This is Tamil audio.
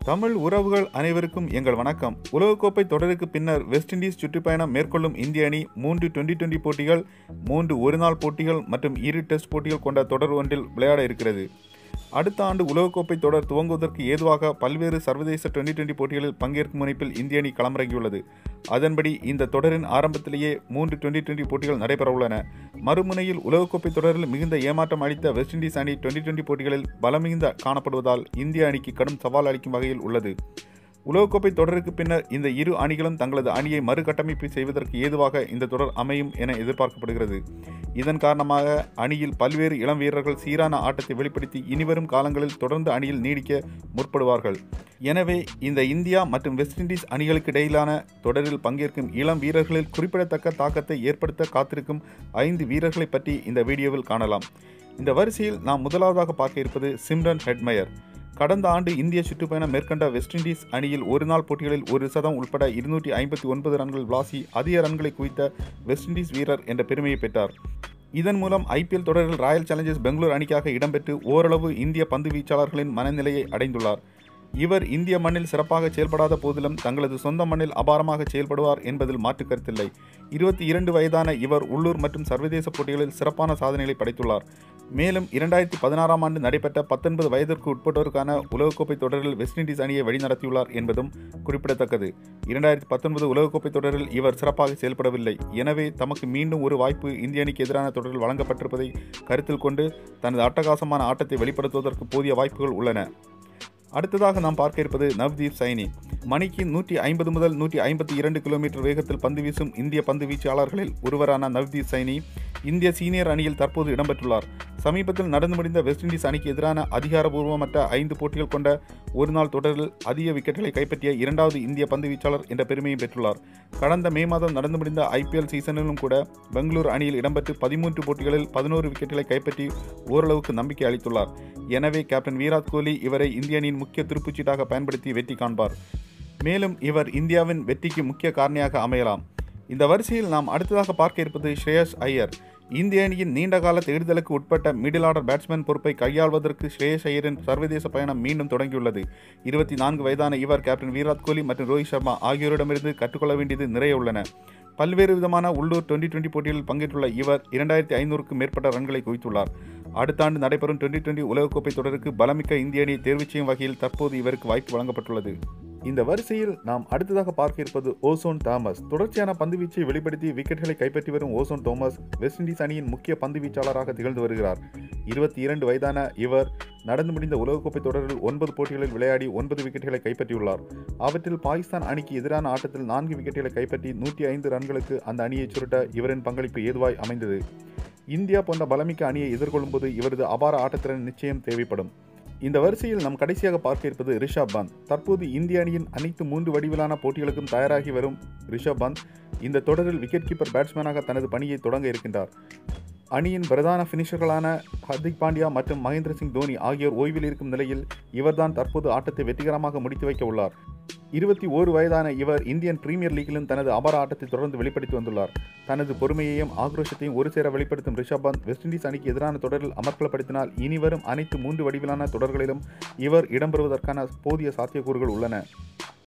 தமிழ் உறவுகள் அனைவருக்கும் எங்கள் வணக்கம் உலகக்கோப்பை தொடருக்கு பின்னர் வெஸ்ட் இண்டீஸ் சுற்றுப்பயணம் மேற்கொள்ளும் இந்திய அணி மூன்று டுவெண்டி டுவெண்டி போட்டிகள் மூன்று ஒருநாள் போட்டிகள் மற்றும் இரு டெஸ்ட் போட்டிகள் கொண்ட தொடர் ஒன்றில் விளையாட இருக்கிறது அடுத்த ஆண்டு உலகக்கோப்பை தொடர் துவங்குவதற்கு ஏதுவாக பல்வேறு சர்வதேச டுவெண்டி டுவெண்டி போட்டிகளில் பங்கேற்கும் முனைப்பில் இந்திய அணி களமிறங்கியுள்ளது அதன்படி இந்த தொடரின் ஆரம்பத்திலேயே மூன்று டுவெண்டி டுவெண்டி போட்டிகள் நடைபெறவுள்ளன மறுமுனையில் உலகக்கோப்பை தொடரில் மிகுந்த ஏமாற்றம் அளித்த வெஸ்ட் இண்டீஸ் அணி டுவெண்டி டுவெண்டி போட்டிகளில் பலமிகுந்த காணப்படுவதால் இந்திய அணிக்கு கடும் சவால் அளிக்கும் வகையில் உள்ளது உலகக்கோப்பை தொடருக்கு பின்னர் இந்த இரு அணிகளும் தங்களது அணியை மறுகட்டமைப்பு செய்வதற்கு ஏதுவாக இந்த தொடர் அமையும் என எதிர்பார்க்கப்படுகிறது இதன் காரணமாக அணியில் பல்வேறு இளம் வீரர்கள் சீரான ஆட்டத்தை வெளிப்படுத்தி இனிவரும் காலங்களில் தொடர்ந்து அணியில் நீடிக்க முற்படுவார்கள் எனவே இந்த இந்தியா மற்றும் வெஸ்ட் இண்டீஸ் அணிகளுக்கு இடையிலான தொடரில் பங்கேற்கும் இளம் வீரர்களில் குறிப்பிடத்தக்க தாக்கத்தை ஏற்படுத்த காத்திருக்கும் ஐந்து வீரர்களை பற்றி இந்த வீடியோவில் காணலாம் இந்த வரிசையில் நாம் முதலாவதாக பார்க்க இருப்பது சிம்ரன் ஹெட்மயர் கடந்த ஆண்டு இந்திய சுற்றுப்பயணம் மேற்கொண்ட வெஸ்ட் இண்டீஸ் அணியில் ஒருநாள் போட்டிகளில் ஒரு சதம் உட்பட இருநூற்றி ஐம்பத்தி ஒன்பது ரன்கள் விளாசி அதிக ரன்களை குவித்த வெஸ்ட் இண்டீஸ் வீரர் என்ற பெருமையை பெற்றார் இதன் மூலம் ஐபிஎல் தொடரில் ராயல் சேலஞ்சர்ஸ் பெங்களூர் அணிக்காக இடம்பெற்று ஓரளவு இந்திய பந்து வீச்சாளர்களின் மனநிலையை அடைந்துள்ளார் இவர் இந்திய மண்ணில் சிறப்பாக செயல்படாத போதிலும் தங்களது சொந்த மண்ணில் அபாரமாக செயல்படுவார் என்பதில் மாற்று கருத்தில்லை இருபத்தி இரண்டு வயதான இவர் உள்ளூர் மற்றும் சர்வதேச போட்டிகளில் சிறப்பான சாதனைகளை படைத்துள்ளார் மேலும் இரண்டாயிரத்தி பதினாறாம் ஆண்டு நடைபெற்ற பத்தொன்பது வயதிற்கு உட்பட்டோருக்கான உலகக்கோப்பை தொடரில் வெஸ்ட் இண்டீஸ் அணியை வழிநடத்தியுள்ளார் என்பதும் குறிப்பிடத்தக்கது இரண்டாயிரத்தி பத்தொன்பது உலகக்கோப்பை தொடரில் இவர் சிறப்பாக செயல்படவில்லை எனவே தமக்கு மீண்டும் ஒரு வாய்ப்பு இந்திய அணிக்கு எதிரான தொடரில் வழங்கப்பட்டிருப்பதை கருத்தில் கொண்டு தனது அட்டகாசமான ஆட்டத்தை வெளிப்படுத்துவதற்கு போதிய வாய்ப்புகள் உள்ளன அடுத்ததாக நாம் பார்க்க இருப்பது நவ்தீப் சைனி மணிக்கு நூற்றி ஐம்பது முதல் நூற்றி ஐம்பத்தி இரண்டு கிலோமீட்டர் வேகத்தில் பந்து வீசும் இந்திய பந்து வீச்சாளர்களில் ஒருவரான நவ்தீப் சைனி இந்திய சீனியர் அணியில் தற்போது இடம்பெற்றுள்ளார் சமீபத்தில் நடந்து முடிந்த வெஸ்ட் இண்டீஸ் அணிக்கு எதிரான அதிகாரபூர்வமற்ற ஐந்து போட்டிகள் கொண்ட ஒருநாள் தொடரில் அதிக விக்கெட்டுகளை கைப்பற்றிய இரண்டாவது இந்திய பந்து வீச்சாளர் என்ற பெருமையை பெற்றுள்ளார் கடந்த மே மாதம் நடந்து முடிந்த ஐபிஎல் சீசனிலும் கூட பெங்களூரு அணியில் இடம்பெற்று பதிமூன்று போட்டிகளில் பதினோரு விக்கெட்டுகளை கைப்பற்றி ஓரளவுக்கு நம்பிக்கை அளித்துள்ளார் எனவே கேப்டன் விராட் கோலி இவரை இந்திய அணியின் முக்கிய துருப்புச்சீட்டாக பயன்படுத்தி வெற்றி காண்பார் மேலும் இவர் இந்தியாவின் வெற்றிக்கு முக்கிய காரணியாக அமையலாம் இந்த வரிசையில் நாம் அடுத்ததாக பார்க்க இருப்பது ஸ்ரேயஸ் ஐயர் இந்திய அணியின் நீண்டகால தேடுதலுக்கு உட்பட்ட மிடில் ஆர்டர் பேட்ஸ்மேன் பொறுப்பை கையாள்வதற்கு ஸ்ரேயஸ் ஐயரின் சர்வதேச பயணம் மீண்டும் தொடங்கியுள்ளது இருபத்தி நான்கு வயதான இவர் கேப்டன் விராட் கோலி மற்றும் ரோஹித் சர்மா ஆகியோரிடமிருந்து கற்றுக்கொள்ள வேண்டியது நிறைய உள்ளன பல்வேறு விதமான உள்ளூர் டுவெண்டி டுவெண்டி போட்டிகளில் பங்கேற்றுள்ள இவர் இரண்டாயிரத்தி ஐநூறுக்கும் மேற்பட்ட ரன்களை குவித்துள்ளார் அடுத்த ஆண்டு நடைபெறும் டுவெண்டி டுவெண்டி உலகக்கோப்பை தொடருக்கு பலமிக்க இந்திய அணியை தேர்வு செய்யும் வகையில் தற்போது இவருக்கு வாய்ப்பு வழங்கப்பட்டுள்ளது இந்த வரிசையில் நாம் அடுத்ததாக பார்க்க இருப்பது ஓசோன் தாமஸ் தொடர்ச்சியான பந்துவீச்சை வெளிப்படுத்தி விக்கெட்டுகளை கைப்பற்றி வரும் ஓசோன் தோமஸ் வெஸ்ட் இண்டீஸ் அணியின் முக்கிய பந்து வீச்சாளராக திகழ்ந்து வருகிறார் இருபத்தி இரண்டு வயதான இவர் நடந்து முடிந்த உலகக்கோப்பை தொடரில் ஒன்பது போட்டிகளில் விளையாடி ஒன்பது விக்கெட்டுகளை கைப்பற்றியுள்ளார் அவற்றில் பாகிஸ்தான் அணிக்கு எதிரான ஆட்டத்தில் நான்கு விக்கெட்டுகளை கைப்பற்றி நூற்றி ஐந்து ரன்களுக்கு அந்த அணியை சுருட்ட இவரின் பங்களிப்பு ஏதுவாய் அமைந்தது இந்தியா போன்ற பலமிக்க அணியை எதிர்கொள்ளும் போது இவரது அபார ஆட்டத்திறன் நிச்சயம் தேவைப்படும் இந்த வரிசையில் நாம் கடைசியாக பார்க்க இருப்பது ரிஷப் பந்த் தற்போது இந்திய அணியின் அனைத்து மூன்று வடிவிலான போட்டிகளுக்கும் தயாராகி வரும் ரிஷப் பந்த் இந்த தொடரில் விக்கெட் கீப்பர் பேட்ஸ்மேனாக தனது பணியை தொடங்க இருக்கின்றார் அணியின் பிரதான பினிஷர்களான ஹர்திக் பாண்டியா மற்றும் மகேந்திர சிங் தோனி ஆகியோர் ஓய்வில் இருக்கும் நிலையில் இவர்தான் தற்போது ஆட்டத்தை வெற்றிகரமாக முடித்து வைக்க உள்ளார் இருபத்தி ஓரு வயதான இவர் இந்தியன் பிரீமியர் லீக்கிலும் தனது அபார ஆட்டத்தை தொடர்ந்து வெளிப்படுத்தி வந்துள்ளார் தனது பொறுமையையும் ஆக்ரோஷத்தையும் ஒரு சேர வெளிப்படுத்தும் ரிஷப் பந்த் வெஸ்ட் இண்டீஸ் அணிக்கு எதிரான தொடரில் அமர்க்கலப்படுத்தினால் இனி வரும் அனைத்து மூன்று வடிவிலான தொடர்களிலும் இவர் இடம்பெறுவதற்கான போதிய சாத்தியக்கூறுகள் உள்ளன